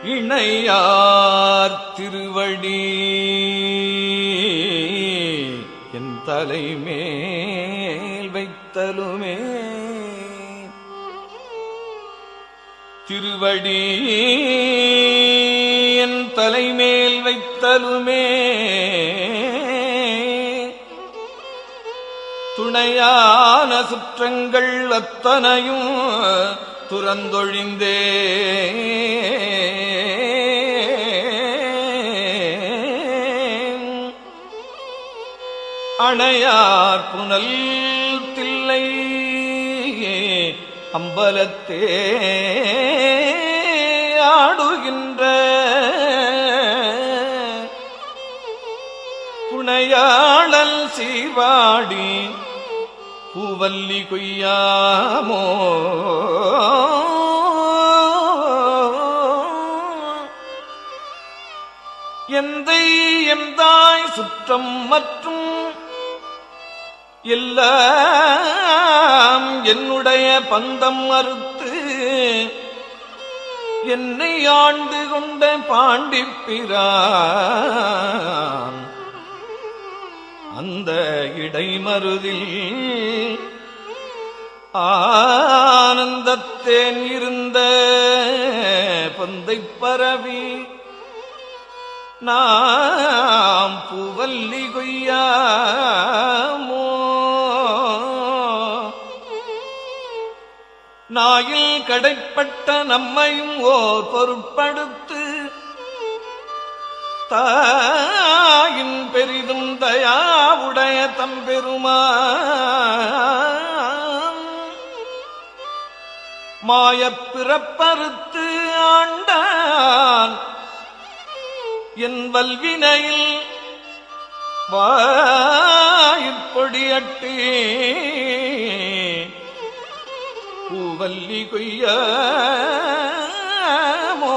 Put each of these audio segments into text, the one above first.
இணையார் திருவடி என் தலைமேல் வைத்தலுமே திருவடி என் தலைமேல் வைத்தலுமே துணையான சுற்றங்கள் அத்தனையும் துறந்தொழிந்தே அணையார் புனல் தில்லை அம்பலத்தே ஆடுகின்ற புனையாளல் சீவாடி பூவல்லி கொய்யாமோ எந்தை எந்தாய் சுற்றம் மற்றும் எல்லாம் என்னுடைய பந்தம் மறுத்து என்னை ஆண்டு கொண்ட பாண்டிப்பிரான் அந்த இடைமருதில் ஆனந்தத்தேன் இருந்த பந்தை பரவி நாம் பூவல்லி கொய்யாமோ நாயில் கடைப்பட்ட நம்மையும் ஓர் பொருட்படுத்து தாயின் பெரிதும் தயாவுடைய தம்பெருமான் மாயப் பிறப்பறுத்து ஆண்டான் என் வல்வினையில் வாயிற்பொடியட்டே பூவல்லி கொய்யாமோ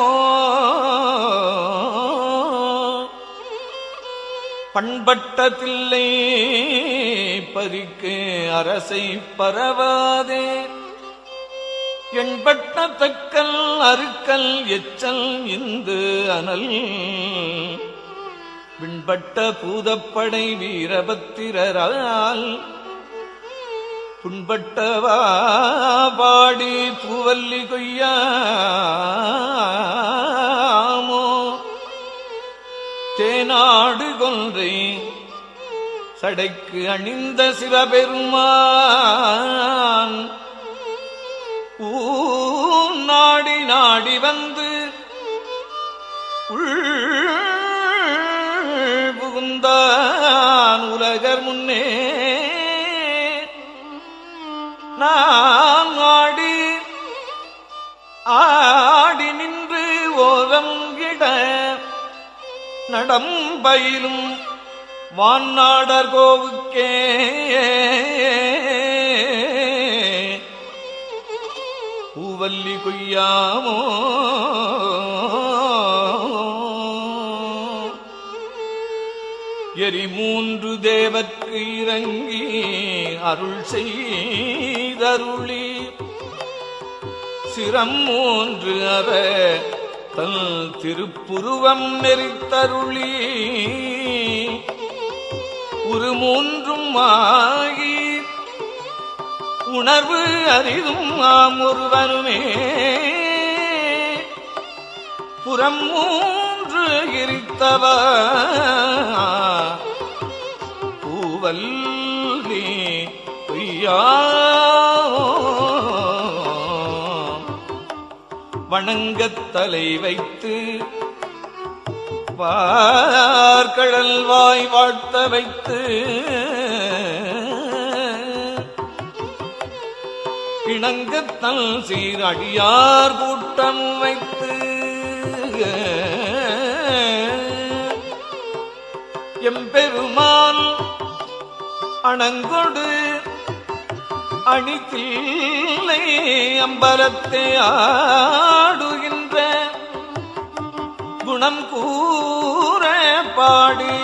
பண்பட்ட தில்லை பறிக்கு அரசை பரவாதே எண்பட்ட தக்கல் அருக்கல் எச்சல் இந்து அனல் விண்பட்ட பூதப்படை வீரபத்திரரால் புண்பட்டவா பாடி பூவல்லி கொய்யாமோ தேனாடு கொன்றை சடைக்கு அணிந்த சிவபெருமான் ஊன் நாடி நாடி வந்து உள் புகுந்தான் உலகர் முன்னே நான் ஆடி ஆடி நின்று ஓரங்கிட நடம்பயிலும் வான்னாடர் கோவுக்கே பூவல்லி கொய்யாமோ எரி மூன்று தேவர்க்கு இறங்கி அருள் செய்தருளி சிரம் மூன்று அற தல் திருப்புருவம் நெறித்தருளி ஒரு மூன்றும் ஆகி உணர்வு அரிதும் ஆம் ஒருவருமே புறம் மூன்று எரித்தவ பூவல்லி பொய்யா வணங்கத் தலை வைத்து பார்க்கடல் வாய் வாழ்த்த வைத்து இணங்கத்தல் சீரடியார் கூட்டம் வைத்து எம்பெருமான் அணங்கொடு அணித்தில்லை அம்பலத்தை ஆடுகின்ற குணம் கூற பாடி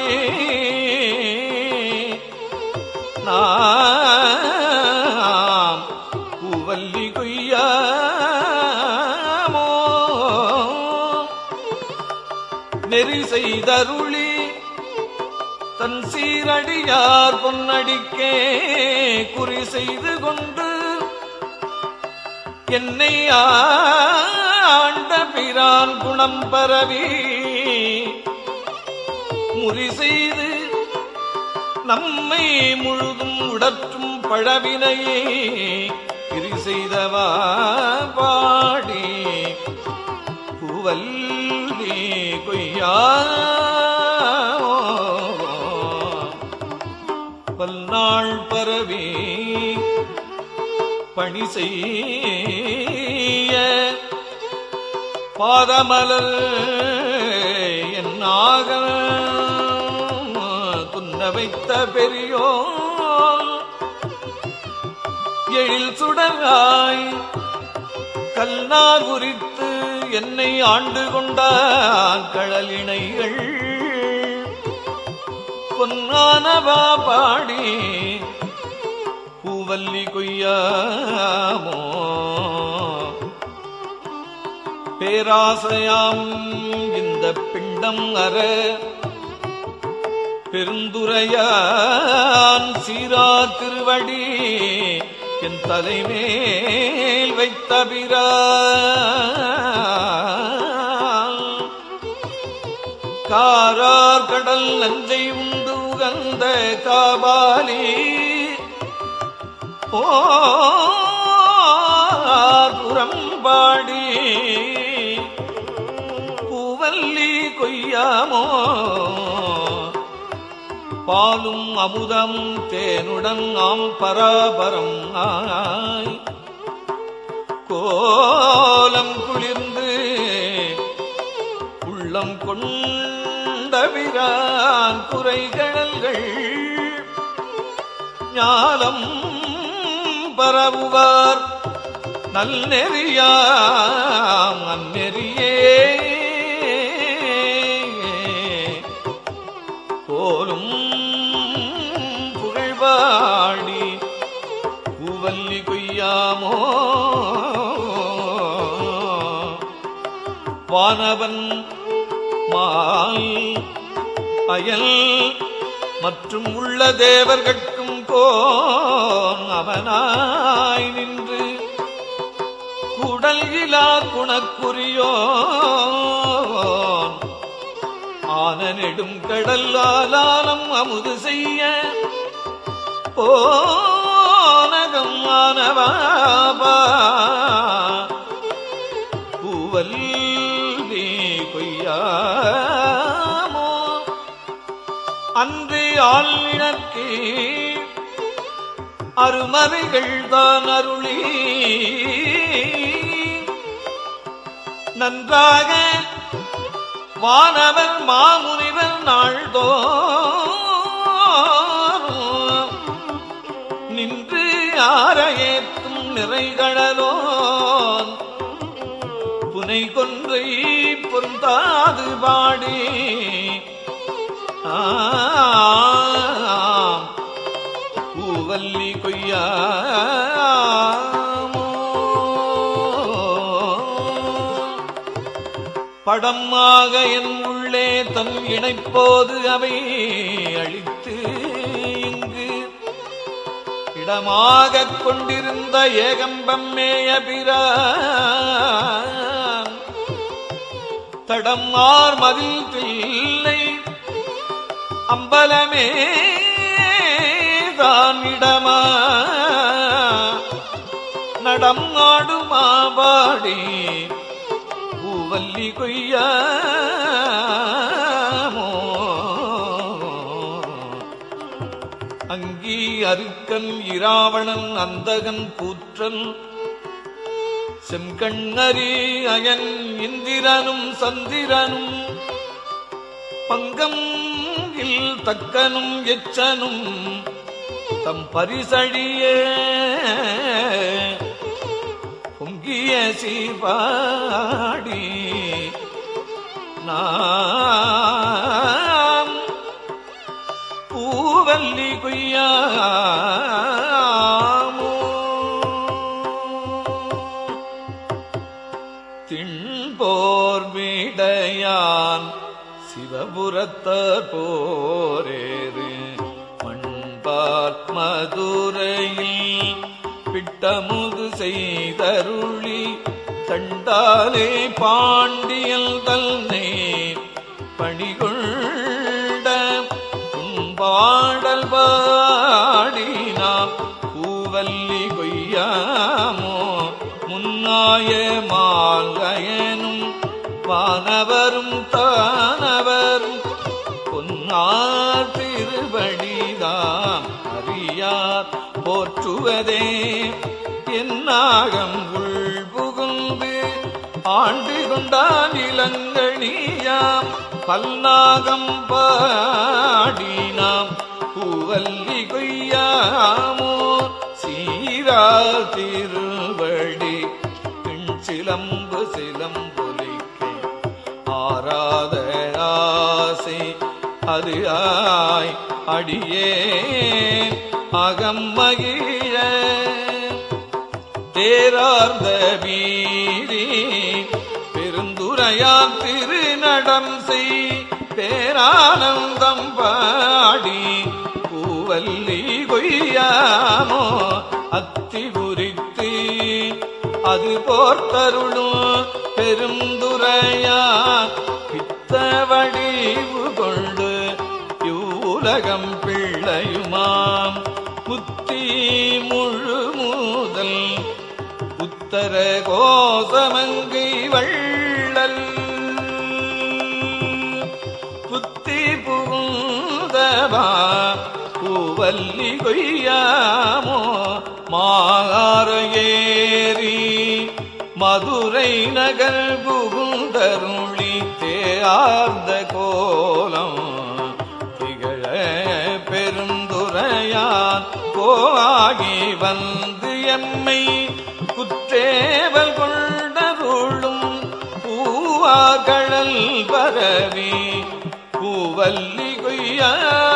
நாம் பூவல்லி கொய்யாமோ செய்தருளி தன் சீரடியார் பொன்னடிக்கே குறி செய்து கொண்டு என்னை ஆண்ட பிரான் குணம் பரவி முறி செய்து நம்மை முழுதும் உடற்றும் பழவினையே கிரி செய்தவா பாடி பூவல்லி கொய்யா பல்நாள் பரவி பணி செய்ய பாதமலர் என்னாக துன்ன வைத்த பெரியோர் எழில் சுடராய் கல்லார் குறித்து என்னை ஆண்டு கொண்டான் கழலினைகள் பொன்னானவா பாடி பூவல்லி கொய்யாமோ பேராசையாம் இந்த பிண்டம் அற பெருந்துரையான் சீரா திருவடி என் தலைமேல் வைத்த காரார் கடல் நஞ்சை உண்டு உகந்த காபாலி ஓ புறம்பாடி பூவல்லி கொய்யாமோ பாலும் அமுதம் தேனுடன் நாம் பராபரம் ஆய் கோலம் குளிர்ந்து உள்ளம் கொண்டவிரான் குறைகழல்கள் ஞாலம் பரவுவார் நல்லெறியாம் அந்நெறியே போலும் புகழ்வாடி பூவல்லி கொய்யாமோ வானவன் மால் அயல் மற்றும் உள்ள தேவர்கட்கும் கோன் அவனாய் நின்று குடல் இலா குணக்குரியோன் ஆன நெடும் கடல் ஆலாலம் அமுது செய்ய போனகம் ஆனவாபா பூவல்லி கொய்யாமோ அன்று ஆள்வினர்க்கு அருமறைகள் தான் அருளி நன்றாக வானவர் மாமுனிவர் நாள்தோ நின்று ஆரையேத்தும் நிறைகடலோன் புனை கொன்றை பொருந்தாது பாடி ஆம் பூவல்லி கொய்யாமோ படமாக என் உள்ளே தன் இணைப்போது அவை அழித்து இங்கு இடமாகக் கொண்டிருந்த ஏகம்பம் மேயபிரான் தடம் ஆர் மதில் பிள்ளை அம்பலமே தான் இடமா நடம் ஆடுமா பாடி பூவல்லி கொய்யாமோ அங்கி அருக்கன் இராவணன் அந்தகன் கூற்றன் செம்கண்ணரி அயன் இந்திரனும் சந்திரனும் பங்கம் இல் தக்கனும் எச்சனும் தம் பரிசழிய பொங்கிய சீபாடி நாம் பூவல்லி கொய்யாமோ தின்போர் விடையான் சிறு சிவபுரத்தார் போரேறு மண்பால் மதுரையில் பிட்டமுது செய்தருளி தண்டாலே பாண்டியல் தன்னை பணிகொண்ட பாடல் பாடினாம் பூவல்லி கொய்யாமோ முன்னாய மால்கயனும் வானவரும் தானவரும் பொன்னார் திருவடிதாம் அறியார் போற்றுவதே என்னாகம் உள் புகுந்து ஆண்டு கொண்டான் இளங்கணியாம் பல்நாகம் பாடினாம் பூவல்லி கொய்யாமோ சீரா திருவடி பின் சிலம்பு சிலம்பொலிக்கை ஆராத ஆசை அது ஆய் அடியே அகம் மகிழ தேரார்ந்த வீரி பெருந்துரையாம் திருநடம் செய் பேரானந்தம் பாடி பூவல்லி கொய்யாமோ அத்தி குறித்து அது போர்த்தருளும் பெருந்துரையான் பித்த வடிவு கொண்டு யூலகம் பிள்ளையுமாம் புத்தி முழு முதல் உத்தர கோசமங்கை வள்ளல் புத்தி புகுந்தவா பூவல்லி கொய்யாமோ மாகார ஏறி மதுரை நகர் புகுந்தருளி தேர்ந்த கோலம் திகழ பெருந்துரையான் கோவாகி வந்து எம்மை குற்றேவல் கொண்டருளும் பூவாகழல் பரவி பூவல்லி கொய்யா